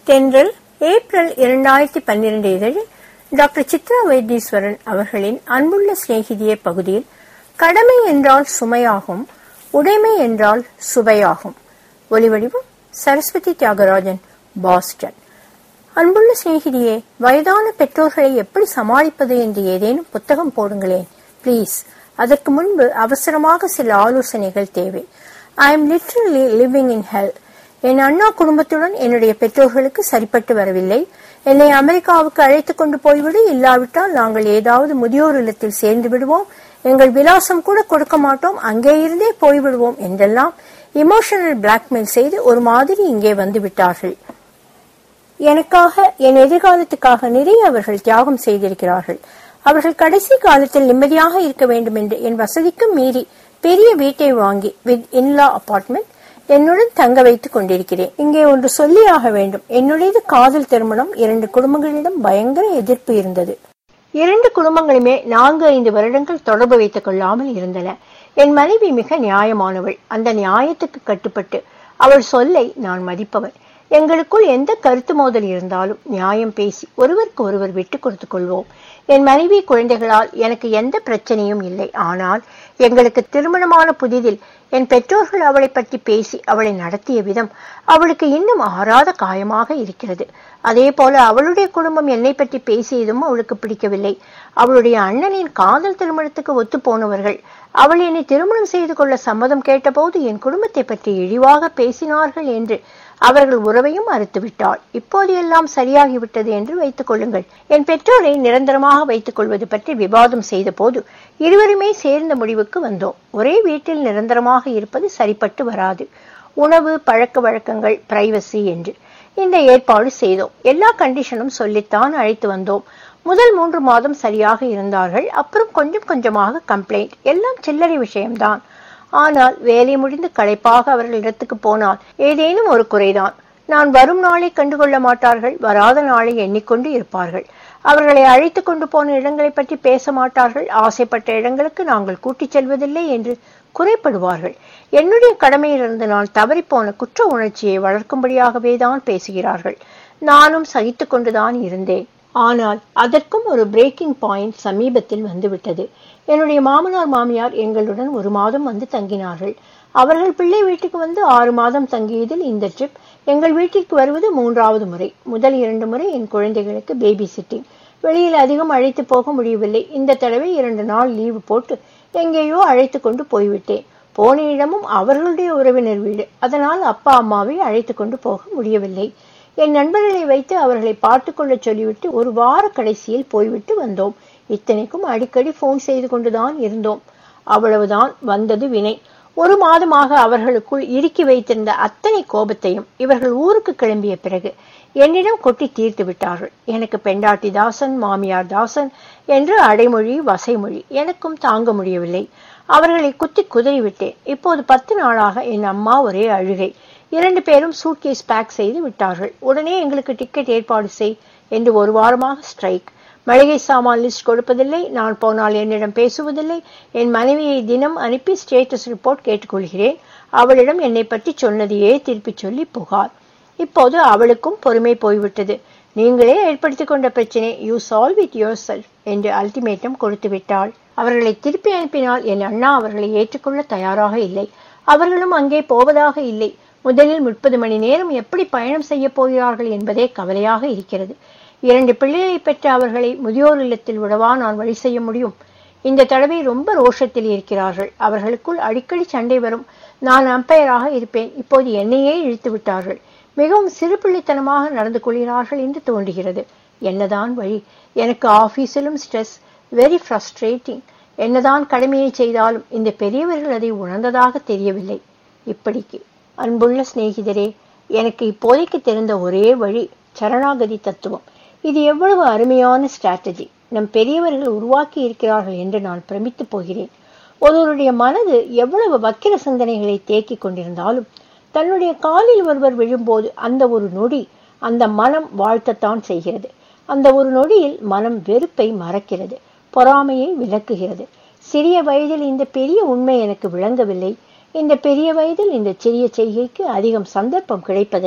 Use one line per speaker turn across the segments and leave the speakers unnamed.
தென்றல் ஏப்ரல் இரண்டாயிரத்தி பன்னிரண்டு இதழில் டாக்டர் சித்ரா வைத்தீஸ்வரன் அவர்களின் அன்புள்ள சிநேகிதியே பகுதியில் கடமை என்றால் சுமையாகும் உடைமை என்றால் சுவையாகும் ஒலிவடிவம் சரஸ்வதி தியாகராஜன் பாஸ்டன் அன்புள்ள சிநேகிதியே வயதான பெற்றோர்களை எப்படி சமாளிப்பது என்று ஏதேனும் புத்தகம் போடுங்களேன் ப்ளீஸ் அதற்கு முன்பு அவசரமாக சில ஆலோசனைகள் தேவை I am literally living in hell என் அண்ணா குடும்பத்துடன் என்னுடைய பெற்றோர்களுக்கு சரிப்பட்டு வரவில்லை என்னை அமெரிக்காவுக்கு அழைத்துக் கொண்டு போய்விடு இல்லாவிட்டால் நாங்கள் ஏதாவது முதியோர் இல்லத்தில் சேர்ந்து விடுவோம் எங்கள் விலாசம் கூட கொடுக்க மாட்டோம் அங்கே இருந்தே போய்விடுவோம் என்றெல்லாம் இமோஷனல் பிளாக்மெயில் செய்து ஒரு மாதிரி இங்கே வந்து விட்டார்கள் எனக்காக என் எதிர்காலத்துக்காக நிறைய அவர்கள் தியாகம் செய்திருக்கிறார்கள் அவர்கள் கடைசி காலத்தில் நிம்மதியாக இருக்க வேண்டும் என்று என் வசதிக்கும் மீறி பெரிய வீட்டை வாங்கி வித் இன்லா அபார்ட்மெண்ட் என்னுடன் தங்க வைத்துக் கொண்டிருக்கிறேன் இங்கே ஒன்று சொல்லியாக வேண்டும் என்னுடையது காதல் திருமணம் இரண்டு குடும்பங்களிடம் பயங்கர எதிர்ப்பு இருந்தது இரண்டு குடும்பங்களுமே நான்கு ஐந்து வருடங்கள் தொடர்பு வைத்துக் கொள்ளாமல் இருந்தன என் மனைவி மிக நியாயமானவள் அந்த நியாயத்துக்கு கட்டுப்பட்டு அவள் சொல்லை நான் மதிப்பவன் எங்களுக்குள் எந்த கருத்து மோதல் இருந்தாலும் நியாயம் பேசி ஒருவருக்கு ஒருவர் விட்டுக் கொடுத்துக் கொள்வோம் என் மனைவி குழந்தைகளால் எனக்கு எந்த பிரச்சனையும் இல்லை ஆனால் எங்களுக்கு திருமணமான புதிதில் என் பெற்றோர்கள் அவளை பற்றி பேசி அவளை நடத்திய விதம் அவளுக்கு இன்னும் ஆறாத காயமாக இருக்கிறது அதே போல அவளுடைய குடும்பம் என்னை பற்றி பேசியதும் அவளுக்கு பிடிக்கவில்லை அவளுடைய அண்ணனின் காதல் திருமணத்துக்கு ஒத்து போனவர்கள் அவள் என்னை திருமணம் செய்து கொள்ள சம்மதம் கேட்டபோது என் குடும்பத்தை பற்றி இழிவாக பேசினார்கள் என்று அவர்கள் உறவையும் மறுத்துவிட்டாள் இப்போது எல்லாம் சரியாகிவிட்டது என்று வைத்துக் கொள்ளுங்கள் என் பெற்றோரை நிரந்தரமாக வைத்துக் கொள்வது பற்றி விவாதம் செய்த போது இருவருமே சேர்ந்த முடிவுக்கு வந்தோம் ஒரே வீட்டில் நிரந்தரமாக இருப்பது சரிப்பட்டு வராது உணவு பழக்க வழக்கங்கள் பிரைவசி என்று இந்த ஏற்பாடு செய்தோம் எல்லா கண்டிஷனும் சொல்லித்தான் அழைத்து வந்தோம் முதல் மூன்று மாதம் சரியாக இருந்தார்கள் அப்புறம் கொஞ்சம் கொஞ்சமாக கம்ப்ளைண்ட் எல்லாம் சில்லறை விஷயம்தான் ஆனால் வேலை முடிந்து களைப்பாக அவர்கள் இடத்துக்கு போனால் ஏதேனும் ஒரு குறைதான் நான் வரும் நாளை கண்டுகொள்ள மாட்டார்கள் வராத நாளை எண்ணிக்கொண்டு இருப்பார்கள் அவர்களை அழைத்து கொண்டு போன இடங்களை பற்றி பேச மாட்டார்கள் ஆசைப்பட்ட இடங்களுக்கு நாங்கள் கூட்டிச் செல்வதில்லை என்று குறைப்படுவார்கள் என்னுடைய கடமையிலிருந்து நான் தவறிப்போன குற்ற உணர்ச்சியை வளர்க்கும்படியாகவே தான் பேசுகிறார்கள் நானும் சகித்து கொண்டுதான் இருந்தேன் ஆனால் அதற்கும் ஒரு பிரேக்கிங் பாயிண்ட் சமீபத்தில் வந்துவிட்டது என்னுடைய மாமனார் மாமியார் எங்களுடன் ஒரு மாதம் வந்து தங்கினார்கள் அவர்கள் பிள்ளை வீட்டுக்கு வந்து ஆறு மாதம் தங்கியதில் இந்த ட்ரிப் எங்கள் வீட்டிற்கு வருவது மூன்றாவது முறை முதல் இரண்டு முறை என் குழந்தைகளுக்கு பேபி சிட்டிங் வெளியில் அதிகம் அழைத்து போக முடியவில்லை இந்த தடவை இரண்டு நாள் லீவு போட்டு எங்கேயோ அழைத்து கொண்டு போய்விட்டேன் போன இடமும் அவர்களுடைய உறவினர் வீடு அதனால் அப்பா அம்மாவை அழைத்து கொண்டு போக முடியவில்லை என் நண்பர்களை வைத்து அவர்களை பார்த்துக்கொள்ள சொல்லிவிட்டு ஒரு வார கடைசியில் போய்விட்டு வந்தோம் இத்தனைக்கும் அடிக்கடி போன் செய்து கொண்டுதான் இருந்தோம் அவ்வளவுதான் வந்தது வினை ஒரு மாதமாக அவர்களுக்குள் இறுக்கி வைத்திருந்த அத்தனை கோபத்தையும் இவர்கள் ஊருக்கு கிளம்பிய பிறகு என்னிடம் கொட்டி தீர்த்து விட்டார்கள் எனக்கு பெண்டாட்டி தாசன் மாமியார் தாசன் என்று அடைமொழி வசைமொழி எனக்கும் தாங்க முடியவில்லை அவர்களை குத்தி குதறிவிட்டேன் இப்போது பத்து நாளாக என் அம்மா ஒரே அழுகை இரண்டு பேரும் சூட்கேஸ் பேக் செய்து விட்டார்கள் உடனே எங்களுக்கு டிக்கெட் ஏற்பாடு செய் என்று ஒரு வாரமாக ஸ்ட்ரைக் மளிகை சாமான் லிஸ்ட் கொடுப்பதில்லை நான் போனால் என்னிடம் பேசுவதில்லை என் மனைவியை தினம் அனுப்பி ஸ்டேட்டஸ் ரிப்போர்ட் கேட்டுக்கொள்கிறேன் அவளிடம் என்னை பற்றி சொன்னதையே திருப்பி சொல்லி புகார் இப்போது அவளுக்கும் பொறுமை போய்விட்டது நீங்களே ஏற்படுத்திக் கொண்ட பிரச்சனை you solve it yourself என்று அல்டிமேட்டம் கொடுத்து விட்டாள் அவர்களை திருப்பி அனுப்பினால் என் அண்ணா அவர்களை ஏற்றுக்கொள்ள தயாராக இல்லை அவர்களும் அங்கே போவதாக இல்லை முதலில் முப்பது மணி நேரம் எப்படி பயணம் செய்ய போகிறார்கள் என்பதே கவலையாக இருக்கிறது இரண்டு பிள்ளைகளை பெற்ற அவர்களை முதியோர் இல்லத்தில் விடவா நான் வழி செய்ய முடியும் இந்த தடவை ரொம்ப ரோஷத்தில் இருக்கிறார்கள் அவர்களுக்குள் அடிக்கடி சண்டை வரும் நான் அம்பையராக இருப்பேன் இப்போது என்னையே இழுத்து விட்டார்கள் மிகவும் சிறுபிள்ளைத்தனமாக நடந்து கொள்கிறார்கள் என்று தோன்றுகிறது என்னதான் வழி எனக்கு ஆபீஸிலும் ஸ்ட்ரெஸ் வெரி ஃப்ரஸ்ட்ரேட்டிங் என்னதான் கடமையை செய்தாலும் இந்த பெரியவர்கள் அதை உணர்ந்ததாக தெரியவில்லை இப்படிக்கு அன்புள்ள சிநேகிதரே எனக்கு இப்போதைக்கு தெரிந்த ஒரே வழி சரணாகதி தத்துவம் இது எவ்வளவு அருமையான ஸ்ட்ராட்டஜி நம் பெரியவர்கள் உருவாக்கி இருக்கிறார்கள் என்று நான் பிரமித்து போகிறேன் ஒருவருடைய மனது எவ்வளவு வக்கிர சிந்தனைகளை தேக்கிக் கொண்டிருந்தாலும் தன்னுடைய காலில் ஒருவர் விழும்போது அந்த ஒரு நொடி அந்த மனம் வாழ்த்தத்தான் செய்கிறது அந்த ஒரு நொடியில் மனம் வெறுப்பை மறக்கிறது பொறாமையை விளக்குகிறது சிறிய வயதில் இந்த பெரிய உண்மை எனக்கு விளங்கவில்லை இந்த பெரிய வயதில் இந்த சிறிய செய்கைக்கு அதிகம் சந்தர்ப்பம் கிடைப்பதில்லை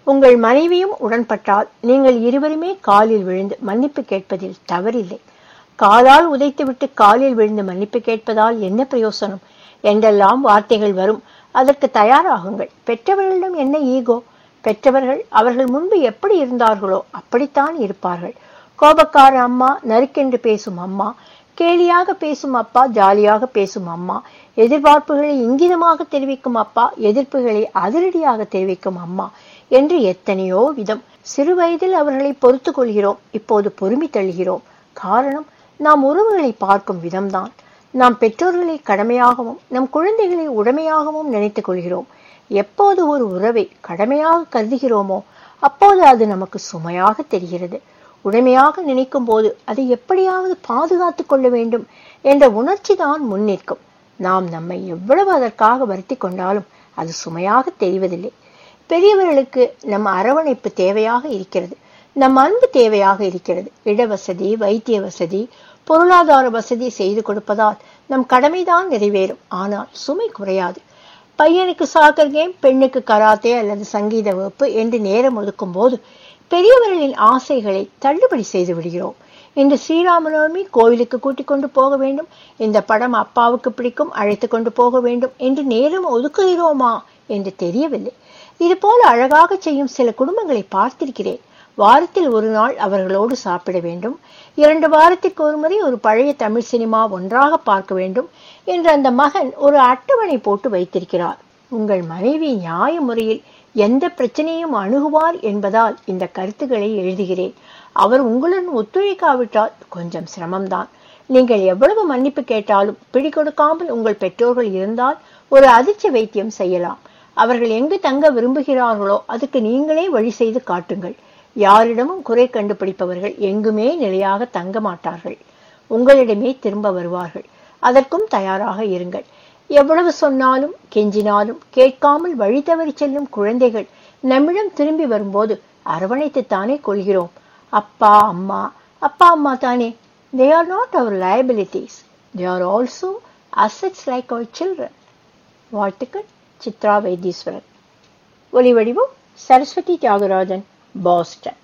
உங்கள் மனைவியும் உடன்பட்டால் நீங்கள் இருவருமே காலில் விழுந்து மன்னிப்பு கேட்பதில் தவறில்லை காலால் உதைத்துவிட்டு காலில் விழுந்து மன்னிப்பு கேட்பதால் என்ன பிரயோசனம் என்றெல்லாம் வார்த்தைகள் வரும் அதற்கு தயாராகுங்கள் பெற்றவர்களிடம் என்ன ஈகோ பெற்றவர்கள் அவர்கள் முன்பு எப்படி இருந்தார்களோ அப்படித்தான் இருப்பார்கள் கோபக்கார அம்மா நறுக்கென்று பேசும் அம்மா கேலியாக பேசும் அப்பா ஜாலியாக பேசும் அம்மா எதிர்பார்ப்புகளை இங்கிதமாக தெரிவிக்கும் அப்பா எதிர்ப்புகளை அதிரடியாக தெரிவிக்கும் அம்மா என்று எத்தனையோ விதம் சிறு வயதில் அவர்களை பொறுத்து கொள்கிறோம் இப்போது பொறுமி தள்ளுகிறோம் காரணம் நாம் உறவுகளை பார்க்கும் விதம்தான் நாம் பெற்றோர்களை கடமையாகவும் நம் குழந்தைகளை உடமையாகவும் நினைத்துக் கொள்கிறோம் எப்போது ஒரு உறவை கடமையாக கருதுகிறோமோ அப்போது அது நமக்கு சுமையாக தெரிகிறது உடமையாக நினைக்கும் போது அதை எப்படியாவது பாதுகாத்துக் கொள்ள வேண்டும் என்ற உணர்ச்சி தான் முன்னிற்கும் நாம் நம்மை எவ்வளவு அதற்காக வருத்தி கொண்டாலும் அது சுமையாக தெரிவதில்லை பெரியவர்களுக்கு நம் அரவணைப்பு தேவையாக இருக்கிறது நம் அன்பு தேவையாக இருக்கிறது இடவசதி வைத்திய வசதி பொருளாதார வசதி செய்து கொடுப்பதால் நம் கடமைதான் நிறைவேறும் ஆனால் சுமை குறையாது பையனுக்கு சாக்கர் கேம் பெண்ணுக்கு கராத்தே அல்லது சங்கீத வகுப்பு என்று நேரம் ஒதுக்கும் போது பெரியவர்களின் ஆசைகளை தள்ளுபடி செய்து விடுகிறோம் இன்று ஸ்ரீராமநவமி கோவிலுக்கு கூட்டிக் கொண்டு போக வேண்டும் இந்த படம் அப்பாவுக்கு பிடிக்கும் அழைத்து கொண்டு போக வேண்டும் என்று நேரம் ஒதுக்குகிறோமா என்று தெரியவில்லை இது போல அழகாக செய்யும் சில குடும்பங்களை பார்த்திருக்கிறேன் வாரத்தில் ஒரு நாள் அவர்களோடு சாப்பிட வேண்டும் இரண்டு வாரத்திற்கு ஒரு முறை ஒரு பழைய தமிழ் சினிமா ஒன்றாக பார்க்க வேண்டும் என்று அந்த மகன் ஒரு அட்டவணை போட்டு வைத்திருக்கிறார் உங்கள் மனைவி நியாய முறையில் எந்த பிரச்சனையும் அணுகுவார் என்பதால் இந்த கருத்துக்களை எழுதுகிறேன் அவர் உங்களுடன் ஒத்துழைக்காவிட்டால் கொஞ்சம் சிரமம்தான் நீங்கள் எவ்வளவு மன்னிப்பு கேட்டாலும் பிடி கொடுக்காமல் உங்கள் பெற்றோர்கள் இருந்தால் ஒரு அதிர்ச்சி வைத்தியம் செய்யலாம் அவர்கள் எங்கு தங்க விரும்புகிறார்களோ அதுக்கு நீங்களே வழி செய்து காட்டுங்கள் யாரிடமும் குறை கண்டுபிடிப்பவர்கள் எங்குமே நிலையாக தங்க மாட்டார்கள் உங்களிடமே திரும்ப வருவார்கள் அதற்கும் தயாராக இருங்கள் எவ்வளவு சொன்னாலும் கெஞ்சினாலும் கேட்காமல் வழி தவறி செல்லும் குழந்தைகள் நம்மிடம் திரும்பி வரும்போது அரவணைத்துத்தானே கொள்கிறோம் அப்பா அம்மா அப்பா அம்மா தானே they are not our liabilities they are also assets like our children வாழ்த்துக்கள் சித்ரா வைத்தீஸ்வரன் ஒலி வடிவம் சரஸ்வதி தியாகராஜன் பாஸ்டன்